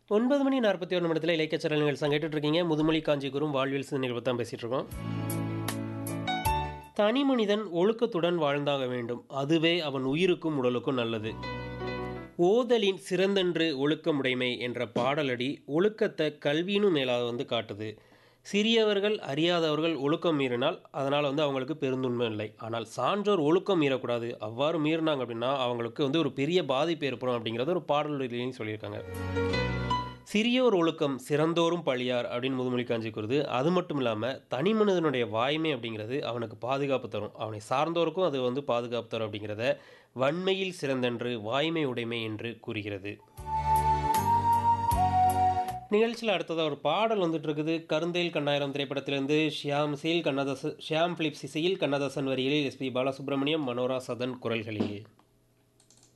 ஒன்பது மணி நாற்பத்தி ஒரு நிமிடத்தில் இலக்கிய சேனல்கள் சங்கிட்டு இருக்கீங்க முதுமொழி காஞ்சிபுரம் வாழ்வியல் சிந்தனைகள் தான் பேசிகிட்டு இருக்கோம் தனி மனிதன் ஒழுக்கத்துடன் வாழ்ந்தாக வேண்டும் அதுவே அவன் உயிருக்கும் உடலுக்கும் நல்லது ஓதலின் சிறந்தன்று ஒழுக்கமுடைமை என்ற பாடலடி ஒழுக்கத்தை கல்வியினும் மேலாக வந்து காட்டுது சிறியவர்கள் அறியாதவர்கள் ஒழுக்கம் மீறினால் அதனால் வந்து அவங்களுக்கு பெருந்துண்மை இல்லை ஆனால் சான்றோர் ஒழுக்கம் மீறக்கூடாது அவ்வாறு மீறினாங்க அப்படின்னா அவங்களுக்கு வந்து ஒரு பெரிய பாதிப்பு ஏற்படும் அப்படிங்கிறத ஒரு பாடல்களையும் சொல்லியிருக்காங்க சிறியோர் ஒழுக்கம் சிறந்தோரும் பழியார் அப்படின்னு முதுமொழி காஞ்சி கூறுது அது மட்டும் இல்லாமல் தனி மனிதனுடைய வாய்மை அப்படிங்கிறது அவனுக்கு பாதுகாப்பு தரும் அவனை சார்ந்தோருக்கும் அது வந்து பாதுகாப்பு தரும் அப்படிங்கிறத வன்மையில் சிறந்தன்று வாய்மை உடைமை என்று கூறுகிறது நிகழ்ச்சியில் அடுத்ததாக ஒரு பாடல் வந்துட்டு இருக்குது கருந்தேல் கண்ணாயிரம் திரைப்படத்திலிருந்து ஷியாம் சீல் கண்ணதாசன் ஷியாம் பிலிப்ஸ் இசையில் கண்ணதாசன் வரிகளில் எஸ்பி பாலசுப்ரமணியம் மனோரா சதன் குரல்களில்